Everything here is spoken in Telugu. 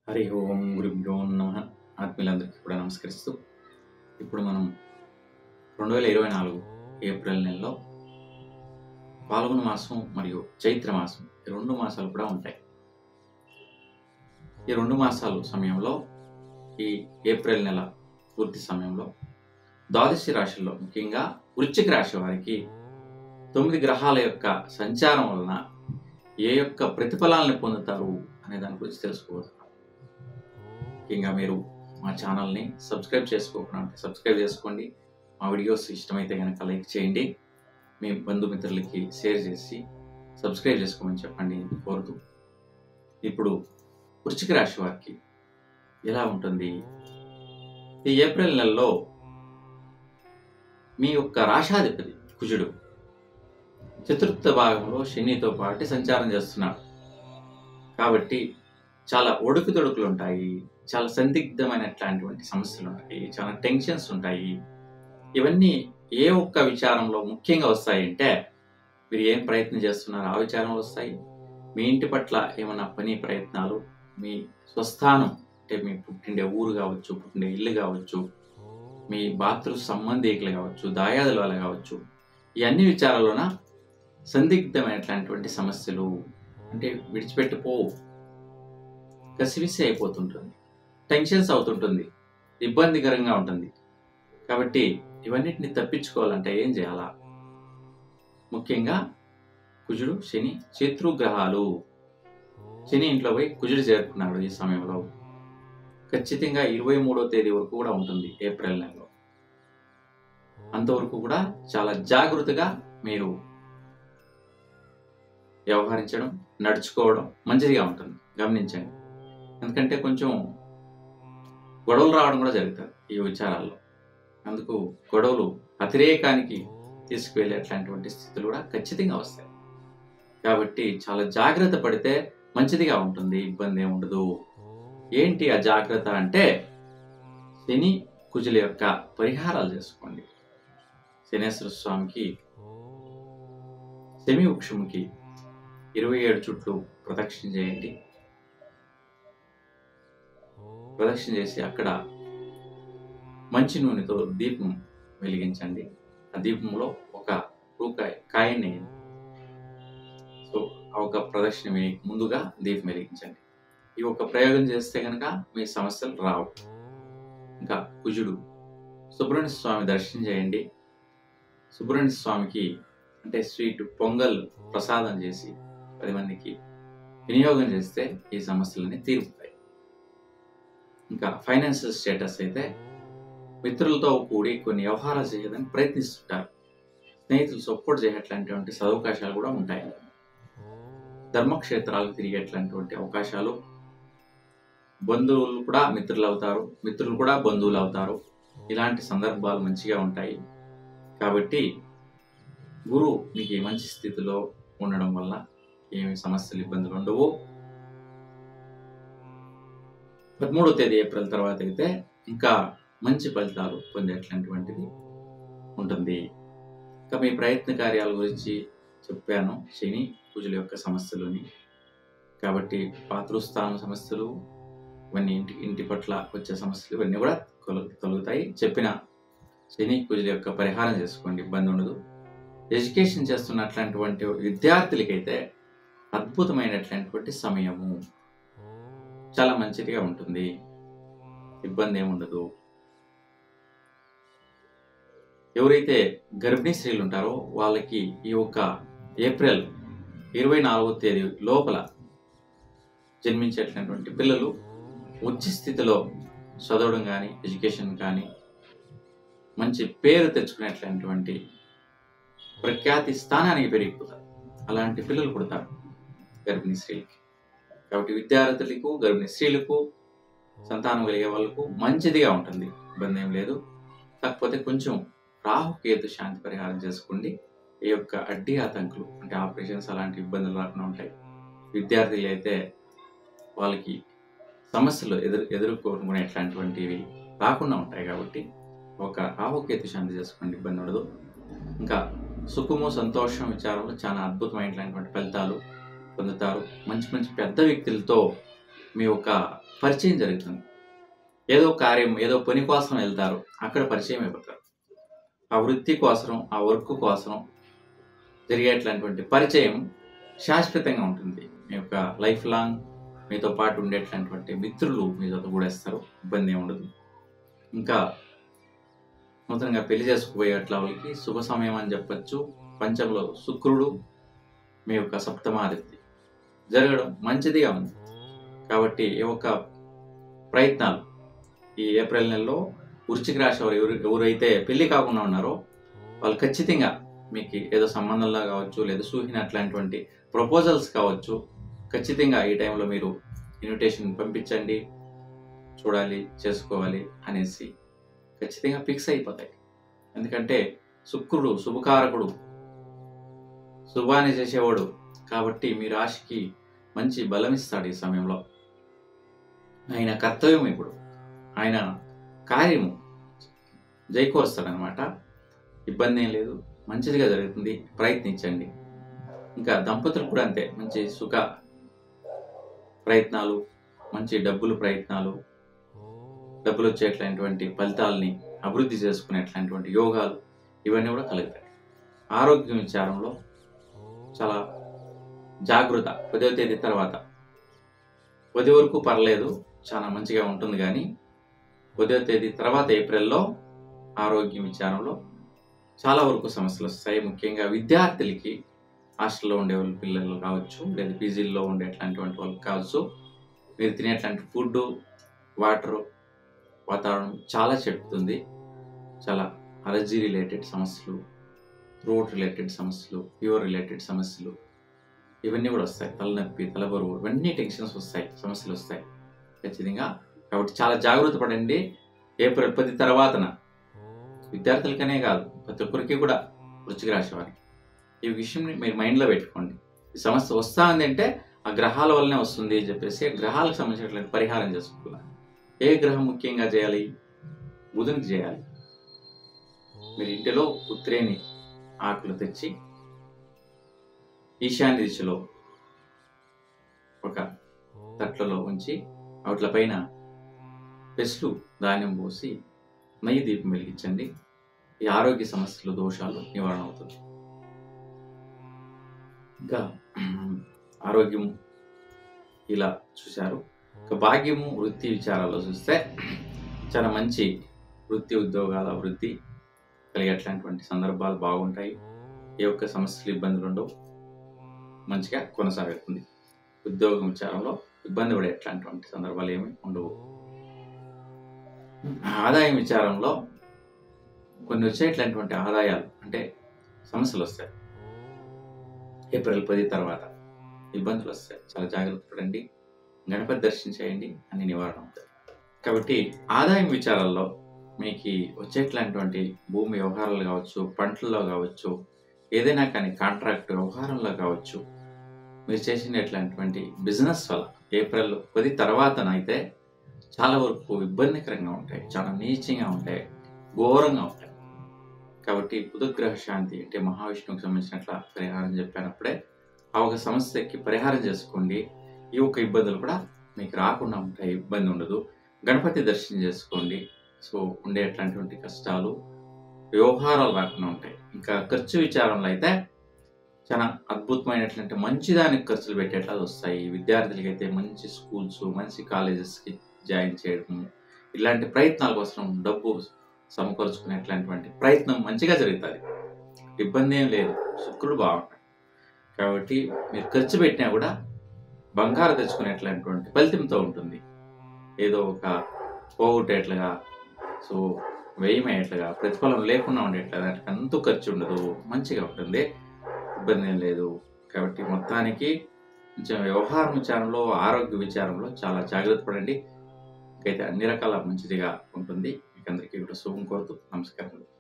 హరి ఓం గురుభ్యో నమ ఆత్మీయులందరికీ కూడా నమస్కరిస్తూ ఇప్పుడు మనం రెండు వేల ఇరవై నాలుగు ఏప్రిల్ నెలలో పాల్గొన మాసం మరియు చైత్ర మాసం ఈ రెండు మాసాలు కూడా ఉంటాయి ఈ రెండు మాసాలు సమయంలో ఈ ఏప్రిల్ నెల పూర్తి సమయంలో ద్వాదశి రాశుల్లో ముఖ్యంగా వృశ్చిక రాశి వారికి తొమ్మిది గ్రహాల యొక్క సంచారం వలన ఏ యొక్క ప్రతిఫలాలను పొందుతారు అనే దాని గురించి తెలుసుకోబోతున్నాం ముఖ్యంగా మీరు మా ఛానల్ని సబ్స్క్రైబ్ చేసుకోకుండా ఉంటే సబ్స్క్రైబ్ చేసుకోండి మా వీడియోస్ ఇష్టమైతే కనుక లైక్ చేయండి మీ బంధుమిత్రులకి షేర్ చేసి సబ్స్క్రైబ్ చేసుకోమని చెప్పండి అని కోరుతూ ఇప్పుడు వృశ్చిక రాశి వారికి ఎలా ఉంటుంది ఈ ఏప్రిల్ నెలలో మీ యొక్క రాశాధిపతి కుజుడు చతుర్థ భాగంలో శనితో పాటు సంచారం చేస్తున్నాడు కాబట్టి చాలా ఒడుకుదొడుకులు ఉంటాయి చాలా సందిగ్ధమైనట్లాంటివంటి సమస్యలు ఉంటాయి చాలా టెన్షన్స్ ఉంటాయి ఇవన్నీ ఏ ఒక్క విచారంలో ముఖ్యంగా వస్తాయంటే మీరు ఏం ప్రయత్నం చేస్తున్నారో ఆ విచారంలో వస్తాయి మీ ఇంటి పట్ల ఏమైనా పని ప్రయత్నాలు మీ స్వస్థానం అంటే మీ పుట్టిండే ఊరు కావచ్చు పుట్టిండే ఇల్లు కావచ్చు మీ బాతృ సంబంధీకులు కావచ్చు దాయాదుల వల్ల కావచ్చు ఈ అన్ని విచారాల్లోన సందిగ్ధమైనటువంటి సమస్యలు అంటే విడిచిపెట్టిపోవు కసివిసి అయిపోతుంటుంది టెన్షన్స్ అవుతుంటుంది ఇబ్బందికరంగా ఉంటుంది కాబట్టి ఇవన్నిటిని తప్పించుకోవాలంటే ఏం చేయాలా ముఖ్యంగా కుజుడు శని శత్రుగ్రహాలు శని ఇంట్లో పోయి కుజుడు చేరుకున్నాడు ఈ సమయంలో ఖచ్చితంగా ఇరవై మూడో తేదీ వరకు కూడా ఉంటుంది ఏప్రిల్ నెలలో అంతవరకు కూడా చాలా జాగ్రత్తగా మీరు వ్యవహరించడం నడుచుకోవడం మంచిదిగా ఉంటుంది గమనించండి ఎందుకంటే కొంచెం గొడవలు రావడం కూడా జరుగుతుంది ఈ విచారాల్లో అందుకు గొడవలు అతిరేకానికి తీసుకువెళ్ళేట్లాంటి స్థితులు కూడా ఖచ్చితంగా వస్తాయి కాబట్టి చాలా జాగ్రత్త పడితే మంచిదిగా ఉంటుంది ఇబ్బంది ఏమి ఉండదు ఏంటి ఆ జాగ్రత్త అంటే శని కుజుల యొక్క పరిహారాలు చేసుకోండి శనేశ్వర స్వామికి శమి వృక్షముకి ఇరవై ఏడు చుట్లు ప్రదక్షిణ చేయండి ప్రదక్షిణ చేసి అక్కడ మంచి నూనెతో దీపం వెలిగించండి ఆ దీపంలో ఒక రూపాయి కాయని సో ఆ ఒక ప్రదక్షిణ వేయ ముందుగా దీపం వెలిగించండి ఈ ఒక ప్రయోగం చేస్తే కనుక మీ సమస్యలు రావు ఇంకా కుజుడు సుబ్రహ్మణ్య స్వామి దర్శనం చేయండి సుబ్రహ్మణ్య స్వామికి అంటే స్వీట్ పొంగల్ ప్రసాదం చేసి పది మందికి వినియోగం చేస్తే ఈ సమస్యలన్నీ తీరుతాయి ఇంకా ఫైనాన్షియల్ స్టేటస్ అయితే మిత్రులతో కూడి కొన్ని వ్యవహారాలు చేయడానికి ప్రయత్నిస్తుంటారు స్నేహితులు సపోర్ట్ చేయట్లాంటి సదవకాశాలు కూడా ఉంటాయి ధర్మక్షేత్రాలకు తిరిగేట్లాంటి అవకాశాలు బంధువులు కూడా మిత్రులు అవుతారు మిత్రులు కూడా బంధువులు అవుతారు ఇలాంటి సందర్భాలు మంచిగా ఉంటాయి కాబట్టి గురువు మీకు ఈ మంచి స్థితిలో ఉండడం వల్ల ఏమి సమస్యలు ఇబ్బందులు ఉండవు పదమూడో తేదీ ఏప్రిల్ తర్వాత అయితే ఇంకా మంచి ఫలితాలు పొందేట్లాంటివంటిది ఉంటుంది ఇంకా మీ ప్రయత్న కార్యాల గురించి చెప్పాను శని పూజల యొక్క సమస్యలుని కాబట్టి పాతృస్థానం సమస్యలు ఇవన్నీ ఇంటి ఇంటి పట్ల వచ్చే సమస్యలు ఇవన్నీ కూడా కలుగు కలుగుతాయి చెప్పిన శని పూజల యొక్క పరిహారం చేసుకోండి ఇబ్బంది ఉండదు ఎడ్యుకేషన్ చేస్తున్నట్లాంటి విద్యార్థులకైతే అద్భుతమైనటువంటి సమయము చాలా మంచిదిగా ఉంటుంది ఇబ్బంది ఏముండదు ఎవరైతే గర్భిణీ స్త్రీలు ఉంటారో వాళ్ళకి ఈ యొక్క ఏప్రిల్ ఇరవై నాలుగో తేదీ లోపల జన్మించేటటువంటి పిల్లలు ఉచ్చ స్థితిలో చదవడం కానీ ఎడ్యుకేషన్ కానీ మంచి పేరు తెచ్చుకునేటటువంటి ప్రఖ్యాతి స్థానానికి పెరిగిపోతారు అలాంటి పిల్లలు పుడతారు గర్భిణీ స్త్రీలకి కాబట్టి విద్యార్థులకు గర్భిణీ స్త్రీలకు సంతానం కలిగే వాళ్ళకు మంచిదిగా ఉంటుంది ఇబ్బంది ఏం లేదు కాకపోతే కొంచెం రాహుకేతు శాంతి పరిహారం చేసుకోండి ఈ యొక్క అడ్డీ ఆతంకులు అంటే ఆపరేషన్స్ అలాంటి ఇబ్బందులు రాకుండా ఉంటాయి విద్యార్థులు అయితే వాళ్ళకి సమస్యలు ఎదురు ఎదుర్కొనేట్లాంటివంటివి రాకుండా ఉంటాయి కాబట్టి ఒక రాహుకేతు శాంతి చేసుకోండి ఇబ్బంది ఉండదు ఇంకా సుఖము సంతోషం విచారంలో చాలా అద్భుతమైనటువంటి ఫలితాలు పొందుతారు మంచి మంచి పెద్ద వ్యక్తులతో మీ యొక్క పరిచయం జరుగుతుంది ఏదో కార్యం ఏదో పని కోసం వెళ్తారు అక్కడ పరిచయం అయిపోతారు ఆ వృత్తి కోసం ఆ వర్క్ కోసం జరిగేట్లాంటి పరిచయం శాశ్వతంగా ఉంటుంది మీ యొక్క లైఫ్ లాంగ్ మీతో పాటు ఉండేట్లాంటి మిత్రులు మీతో కూడేస్తారు ఇబ్బంది ఏమి ఉండదు ఇంకా నూతనంగా పెళ్లి చేసుకుపోయే అట్లా వాళ్ళకి శుభ సమయం అని చెప్పొచ్చు పంచంలో శుక్రుడు మీ యొక్క సప్తమాధిపతి జరగడం మంచిదిగా ఉంది కాబట్టి ఈ యొక్క ప్రయత్నాలు ఈ ఏప్రిల్ నెలలో వృశ్చిక రాశి వారు ఎవరు ఎవరైతే పెళ్లి కాకుండా ఉన్నారో వాళ్ళు ఖచ్చితంగా మీకు ఏదో సంబంధంలో కావచ్చు లేదా సూహిన అట్లాంటివంటి ప్రపోజల్స్ కావచ్చు ఖచ్చితంగా ఈ టైంలో మీరు ఇన్విటేషన్ పంపించండి చూడాలి చేసుకోవాలి అనేసి ఖచ్చితంగా ఫిక్స్ అయిపోతాయి ఎందుకంటే శుక్రుడు శుభకారకుడు శుభాన్ని చేసేవాడు కాబట్టి మీ రాశికి మంచి బలం ఇస్తాడు ఈ సమయంలో ఆయన కర్తవ్యం ఇప్పుడు ఆయన కార్యము జైకూరుస్తాడనమాట ఇబ్బంది ఏం లేదు మంచిదిగా జరుగుతుంది ప్రయత్నించండి ఇంకా దంపతులు కూడా అంతే మంచి సుఖ ప్రయత్నాలు మంచి డబ్బులు ప్రయత్నాలు డబ్బులు వచ్చేట్లాంటి ఫలితాలని అభివృద్ధి చేసుకునేట్లాంటి యోగాలు ఇవన్నీ కూడా కలుగుతాయి ఆరోగ్యం విచారంలో చాలా జాగ్రత్త పదో తేదీ తర్వాత పది వరకు పర్లేదు చాలా మంచిగా ఉంటుంది కానీ పదో తేదీ తర్వాత ఏప్రిల్లో ఆరోగ్యం విచారంలో చాలా వరకు సమస్యలు వస్తాయి ముఖ్యంగా విద్యార్థులకి హాస్టల్లో ఉండే వాళ్ళ పిల్లలు కావచ్చు లేదా పీజీల్లో ఉండేట్లాంటి వాళ్ళకి కావచ్చు మీరు తినేట్లాంటి ఫుడ్ వాటర్ వాతావరణం చాలా చెడుతుంది చాలా అలర్జీ రిలేటెడ్ సమస్యలు థ్రోట్ రిలేటెడ్ సమస్యలు ఫీవర్ రిలేటెడ్ సమస్యలు ఇవన్నీ కూడా వస్తాయి తలనొప్పి తలబరువు ఇవన్నీ టెన్షన్స్ వస్తాయి సమస్యలు వస్తాయి ఖచ్చితంగా కాబట్టి చాలా జాగ్రత్త పడండి ఏప్రిల్ పది తర్వాతన విద్యార్థులకనే కాదు ప్రతి ఒక్కరికి కూడా వృచ్చిక రాశి వారికి ఈ విషయం మీరు మైండ్లో పెట్టుకోండి ఈ సమస్య వస్తా ఉంది అంటే ఆ గ్రహాల వల్లనే వస్తుంది అని చెప్పేసి ఆ గ్రహాలకు సంబంధించినటువంటి పరిహారం చేసుకోవాలి ఏ గ్రహం ముఖ్యంగా చేయాలి బుధునికి చేయాలి మీరు ఇంటిలో ఉత్రేని ఆకులు తెచ్చి ఈశాన్య దిశలో ఒక తట్లలో ఉంచి వాట్ల పైన పెస్లు ధాన్యం పోసి నెయ్యి దీపం వెలిగించండి ఈ ఆరోగ్య సమస్యలు దోషాలు నివారణ అవుతుంది ఇంకా ఆరోగ్యం ఇలా చూశారు ఇక భాగ్యము వృత్తి విచారాల్లో చూస్తే చాలా మంచి వృత్తి ఉద్యోగాల వృద్ధి కలిగేట్లాంటి సందర్భాలు బాగుంటాయి ఏ ఒక్క సమస్యలు ఇబ్బందులు ఉండవు మంచిగా కొనసాగుతుంది ఉద్యోగం విచారంలో ఇబ్బంది పడేట్లాంటి సందర్భాలు ఏమి ఉండవు ఆదాయం విచారంలో కొన్ని వచ్చేట్లాంటి ఆదాయాలు అంటే సమస్యలు వస్తాయి ఏప్రిల్ పది తర్వాత ఇబ్బందులు వస్తాయి చాలా జాగ్రత్త పడండి గణపతి దర్శనం చేయండి అన్ని నివారణ అవుతాయి కాబట్టి ఆదాయం విచారాల్లో మీకు వచ్చేట్లాంటి భూమి వ్యవహారాలు కావచ్చు పంటల్లో కావచ్చు ఏదైనా కానీ కాంట్రాక్ట్ వ్యవహారంలో కావచ్చు మీరు చేసినట్లాంటి బిజినెస్ వల్ల ఏప్రిల్ పది తర్వాతనైతే చాలా వరకు ఇబ్బందికరంగా ఉంటాయి చాలా నీచంగా ఉంటాయి ఘోరంగా ఉంటాయి కాబట్టి బుధగ్రహ శాంతి అంటే మహావిష్ణువుకి సంబంధించినట్ల పరిహారం చెప్పినప్పుడే ఆ ఒక సమస్యకి పరిహారం చేసుకోండి ఈ ఒక ఇబ్బందులు కూడా మీకు రాకుండా ఉంటాయి ఇబ్బంది ఉండదు గణపతి దర్శనం చేసుకోండి సో ఉండేటువంటి కష్టాలు వ్యవహారాలు రాకుండా ఉంటాయి ఇంకా ఖర్చు విచారంలో అయితే చాలా అద్భుతమైనటువంటి మంచి దానికి ఖర్చులు పెట్టేట్లా వస్తాయి విద్యార్థులకి అయితే మంచి స్కూల్స్ మంచి కాలేజెస్కి జాయిన్ చేయడం ఇలాంటి ప్రయత్నాల కోసం డబ్బు సమకూర్చుకునేట్లాంటి ప్రయత్నం మంచిగా జరుగుతుంది ఇబ్బంది ఏం లేదు శుక్రుడు బాగుంటాడు కాబట్టి మీరు ఖర్చు పెట్టినా కూడా బంగారు తెచ్చుకునేట్లాంటి ఫలితంతో ఉంటుంది ఏదో ఒక పోగొట్టేట్లుగా సో వ్యయమయ్యేట్లుగా ప్రతిఫలం లేకుండా ఉండేట్లుగా దానికి అంతు ఖర్చు ఉండదు మంచిగా ఉంటుంది ఇబ్బంది ఏం లేదు కాబట్టి మొత్తానికి కొంచెం వ్యవహారం విచారంలో ఆరోగ్య విచారంలో చాలా జాగ్రత్త పడండి అయితే అన్ని రకాల మంచిదిగా ఉంటుంది మీకు అందరికీ కూడా శుభం కోరుతూ నమస్కారం